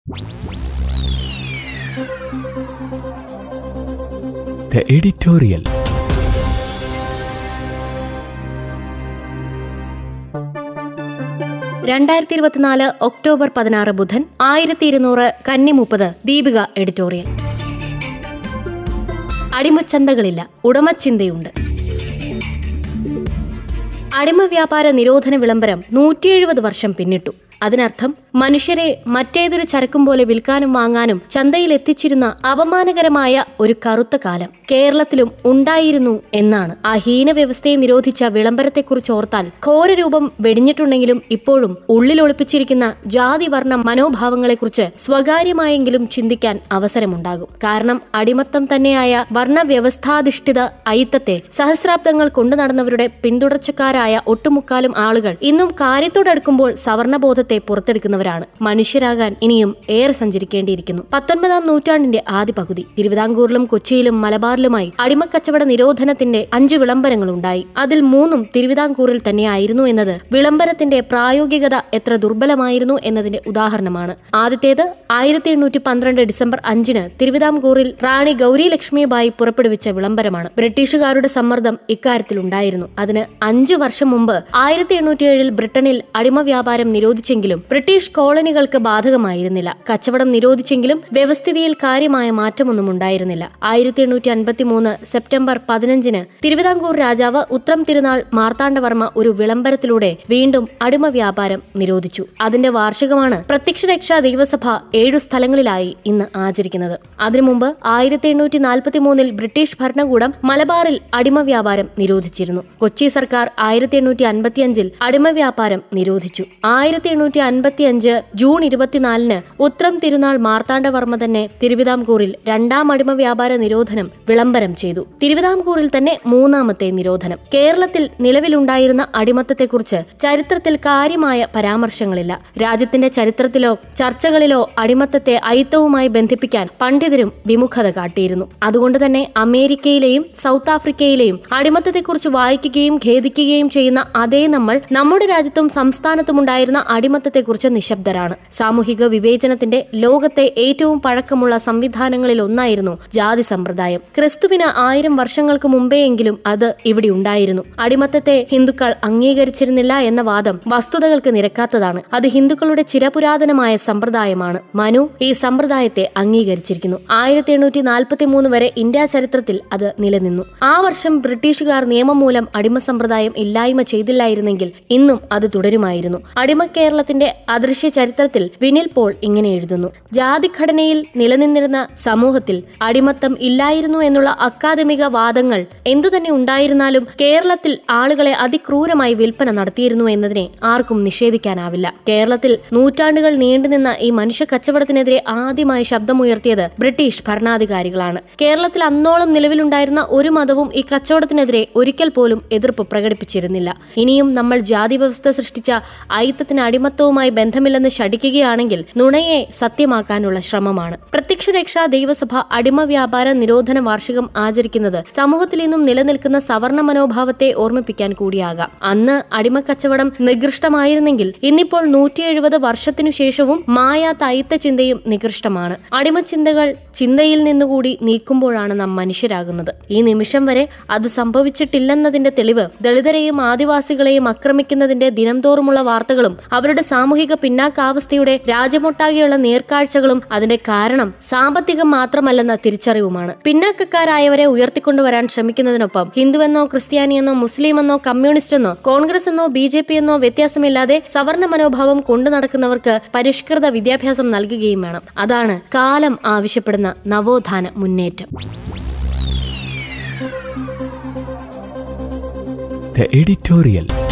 The editorial. രണ്ടായിരത്തി ഇരുപത്തിനാല് October പതിനാറ് ബുധൻ ആയിരത്തി ഇരുന്നൂറ് കന്നി മുപ്പത് ദീപിക എഡിറ്റോറിയൽ അടിമച്ചന്തകളില്ല ഉടമച്ചിന്തയുണ്ട് അടിമ വ്യാപാര നിരോധന വിളംബരം നൂറ്റി എഴുപത് വർഷം പിന്നിട്ടു അതിനർത്ഥം മനുഷ്യരെ മറ്റേതൊരു ചരക്കും പോലെ വിൽക്കാനും വാങ്ങാനും ചന്തയിൽ എത്തിച്ചിരുന്ന അപമാനകരമായ ഒരു കറുത്ത കാലം കേരളത്തിലും ഉണ്ടായിരുന്നു എന്നാണ് ആ ഹീന വ്യവസ്ഥയെ നിരോധിച്ച വിളംബരത്തെക്കുറിച്ച് ഓർത്താൽ ഘോരരൂപം വെടിഞ്ഞിട്ടുണ്ടെങ്കിലും ഇപ്പോഴും ഉള്ളിൽ ഒളിപ്പിച്ചിരിക്കുന്ന ജാതി വർണ്ണ മനോഭാവങ്ങളെക്കുറിച്ച് സ്വകാര്യമായെങ്കിലും ചിന്തിക്കാൻ അവസരമുണ്ടാകും കാരണം അടിമത്തം തന്നെയായ വർണ്ണവ്യവസ്ഥാധിഷ്ഠിത അയിത്തത്തെ സഹസ്രാബ്ദങ്ങൾ കൊണ്ടു നടന്നവരുടെ പിന്തുടർച്ചക്കാരായ ഒട്ടുമുക്കാലും ആളുകൾ ഇന്നും കാര്യത്തോടടുക്കുമ്പോൾ സവർണബോധത്തെ പുറത്തെടുക്കുന്നവരാണ് മനുഷ്യരാകാൻ ഇനിയും ഏറെ സഞ്ചരിക്കേണ്ടിയിരിക്കുന്നു പത്തൊൻപതാം നൂറ്റാണ്ടിന്റെ ആദ്യ പകുതി തിരുവിതാംകൂറിലും കൊച്ചിയിലും മലബാറിലുമായി അടിമക്കച്ചവട നിരോധനത്തിന്റെ അഞ്ച് വിളംബരങ്ങൾ ഉണ്ടായി അതിൽ മൂന്നും തിരുവിതാംകൂറിൽ തന്നെയായിരുന്നു എന്നത് വിളംബരത്തിന്റെ പ്രായോഗികത എത്ര ദുർബലമായിരുന്നു എന്നതിന്റെ ഉദാഹരണമാണ് ആദ്യത്തേത് ആയിരത്തി എണ്ണൂറ്റി പന്ത്രണ്ട് ഡിസംബർ അഞ്ചിന് തിരുവിതാംകൂറിൽ റാണി ഗൗരി ലക്ഷ്മിബായി പുറപ്പെടുവിച്ച വിളംബരമാണ് ബ്രിട്ടീഷുകാരുടെ സമ്മർദ്ദം ഇക്കാര്യത്തിൽ ഉണ്ടായിരുന്നു അതിന് അഞ്ചു വർഷം മുമ്പ് ആയിരത്തി എണ്ണൂറ്റിയേഴിൽ ബ്രിട്ടനിൽ അടിമ വ്യാപാരം നിരോധിച്ചെങ്കിലും ബ്രിട്ടീഷ് കോളനികൾക്ക് ബാധകമായിരുന്നില്ല കച്ചവടം നിരോധിച്ചെങ്കിലും വ്യവസ്ഥിതിയിൽ കാര്യമായ മാറ്റമൊന്നും ഉണ്ടായിരുന്നില്ല ആയിരത്തി എണ്ണൂറ്റി അൻപത്തി മൂന്ന് സെപ്റ്റംബർ പതിനഞ്ചിന് തിരുവിതാംകൂർ രാജാവ് ഉത്രം തിരുനാൾ മാർത്താണ്ഡവർമ്മ ഒരു വിളംബരത്തിലൂടെ വീണ്ടും അടിമ വ്യാപാരം നിരോധിച്ചു അതിന്റെ വാർഷികമാണ് പ്രത്യക്ഷ രക്ഷാ ദൈവസഭ ഏഴു സ്ഥലങ്ങളിലായി ഇന്ന് ആചരിക്കുന്നത് അതിനു മുമ്പ് ആയിരത്തി എണ്ണൂറ്റി നാൽപ്പത്തി മൂന്നിൽ ബ്രിട്ടീഷ് ഭരണകൂടം മലബാറിൽ അടിമ വ്യാപാരം നിരോധിച്ചിരുന്നു കൊച്ചി സർക്കാർ ആയിരത്തി എണ്ണൂറ്റി അൻപത്തിയഞ്ചിൽ അടിമ വ്യാപാരം നിരോധിച്ചു ആയിരത്തി എണ്ണൂറ്റി അൻപത്തി അഞ്ച് ജൂൺ ഇരുപത്തിനാലിന് ഉത്രം തിരുനാൾ മാർത്താണ്ഡവർമ്മ തന്നെ തിരുവിതാംകൂറിൽ രണ്ടാം അടിമ വ്യാപാര നിരോധനം വിളംബരം ചെയ്തു തിരുവിതാംകൂറിൽ തന്നെ മൂന്നാമത്തെ നിരോധനം കേരളത്തിൽ നിലവിലുണ്ടായിരുന്ന അടിമത്തത്തെക്കുറിച്ച് ചരിത്രത്തിൽ കാര്യമായ പരാമർശങ്ങളില്ല രാജ്യത്തിന്റെ ചരിത്രത്തിലോ ചർച്ചകളിലോ അടിമത്തത്തെ അയിത്തവുമായി ബന്ധിപ്പിക്കാൻ പണ്ഡിതരും വിമുഖത കാട്ടിയിരുന്നു അതുകൊണ്ട് തന്നെ അമേരിക്കയിലെയും സൗത്ത് ആഫ്രിക്കയിലെയും അടിമത്തത്തെക്കുറിച്ച് വായിക്കുകയും ഖേദിക്കുകയും ചെയ്യുന്ന അതേ നമ്മൾ നമ്മുടെ രാജ്യത്തും സംസ്ഥാനത്തുമുണ്ടായിരുന്ന അടിമത്തത്തെക്കുറിച്ച് നിശബ്ദരാണ് സാമൂഹിക വിവേചനത്തിന്റെ ലോകത്തെ ഏറ്റവും പഴക്കമുള്ള സംവിധാനങ്ങളിൽ ഒന്നായിരുന്നു ജാതി സമ്പ്രദായം ക്രിസ്തുവിന് ആയിരം വർഷങ്ങൾക്ക് മുമ്പേയെങ്കിലും അത് ഇവിടെ ഉണ്ടായിരുന്നു അടിമത്തത്തെ ഹിന്ദുക്കൾ അംഗീകരിച്ചിരുന്നില്ല എന്ന വാദം വസ്തുതകൾക്ക് നിരക്കാത്തതാണ് അത് ഹിന്ദുക്കളുടെ ചിരപുരാതനമായ സമ്പ്രദായമാണ് മനു ഈ സമ്പ്രദായത്തെ അംഗീകരിച്ചിരിക്കുന്നു ആയിരത്തി എണ്ണൂറ്റി നാൽപ്പത്തി മൂന്ന് വരെ ഇന്ത്യ ചരിത്രത്തിൽ അത് നിലനിന്നു ആ വർഷം ബ്രിട്ടീഷുകാർ നിയമം മൂലം അടിമ സമ്പ്രദായം ഇല്ലായ്മ ചെയ്തില്ലായിരുന്നെങ്കിൽ ഇന്നും അത് തുടരുമായിരുന്നു അടിമ കേരളത്തിന്റെ അദൃശ്യ ചരിത്രത്തിൽ വിനിൽ പോൾ ഇങ്ങനെ എഴുതുന്നു ജാതിഘടനയിൽ നിലനിന്നിരുന്ന സമൂഹത്തിൽ അടിമത്തം ഇല്ലായിരുന്നു എന്നുള്ള അക്കാദമിക വാദങ്ങൾ എന്തുതന്നെ ഉണ്ടായിരുന്നാലും കേരളത്തിൽ ആളുകളെ അതിക്രൂരമായി വിൽപ്പന നടത്തിയിരുന്നു എന്നതിനെ ആർക്കും നിഷേധിക്കാനാവില്ല കേരളത്തിൽ നൂറ്റാണ്ടുകൾ നീണ്ടുനിന്ന ഈ മനുഷ്യ കച്ചവടത്തിനെതിരെ ആദ്യമായി ശബ്ദമുയർത്തിയത് ബ്രിട്ടീഷ് ഭരണാധികാരികളാണ് കേരളത്തിൽ അന്നോളം നിലവിലുണ്ടായിരുന്ന ഒരു മതവും ഈ കച്ചവടത്തിനെതിരെ ഒരിക്കൽ പോലും എതിർപ്പ് പ്രകടിപ്പിച്ചിരുന്നില്ല ഇനിയും നമ്മൾ ജാതി വ്യവസ്ഥ സൃഷ്ടിച്ച അയിത്തത്തിന് അടിമത്തവുമായി ബന്ധമില്ലെന്ന് ശടിക്കുകയാണെങ്കിൽ നുണയെ സത്യമാക്കാനുള്ള ശ്രമമാണ് പ്രത്യക്ഷ രക്ഷാ ദൈവസഭ അടിമ വ്യാപാര നിരോധന വാർഷികം ആചരിക്കുന്നത് സമൂഹത്തിൽ ഇന്നും നിലനിൽക്കുന്ന സവർണ മനോഭാവത്തെ ഓർമ്മിപ്പിക്കാൻ കൂടിയാകാം അന്ന് അടിമക്കച്ചവടം നികൃഷ്ടമായിരുന്നെങ്കിൽ ഇന്നിപ്പോൾ നൂറ്റി എഴുപത് വർഷത്തിനു ശേഷവും മായാത്ത അയിത്ത ചിന്തയും നികൃഷ്ടമാണ് അടിമച്ചിന്തകൾ ചിന്തയിൽ നിന്നുകൂടി നീക്കുമ്പോഴാണ് നാം മനുഷ്യരാകുന്നത് ഈ നിമിഷം വരെ അത് സംഭവിച്ചിട്ടില്ലെന്നതിന്റെ തെളിവ് ദളിതരെയും ആദിവാസികളെയും ആക്രമിക്കുന്നതിന്റെ ദിനംതോറുമുള്ള വാർത്തകളും അവരുടെ സാമൂഹിക പിന്നാക്കാവസ്ഥയുടെ രാജ്യമൊട്ടാകെയുള്ള നേർക്കാഴ്ചകളും അതിന്റെ കാരണം സാമ്പത്തികം മാത്രമല്ലെന്ന തിരിച്ചറിവുമാണ് പിന്നാക്കക്കാരായവരെ ഉയർത്തിക്കൊണ്ടുവരാൻ ശ്രമിക്കുന്നതിനൊപ്പം ഹിന്ദുവെന്നോ ക്രിസ്ത്യാനിയെന്നോ മുസ്ലിമെന്നോ കമ്മ്യൂണിസ്റ്റ് എന്നോ കോൺഗ്രസ് എന്നോ ബി ജെ പി എന്നോ വ്യത്യാസമില്ലാതെ സവർണ മനോഭാവം കൊണ്ടു നടക്കുന്നവർക്ക് പരിഷ്കൃത വിദ്യാഭ്യാസം നൽകുകയും വേണം അതാണ് കാലം ആവശ്യപ്പെടുന്ന നവോത്ഥാന മുന്നേറ്റം The editorial.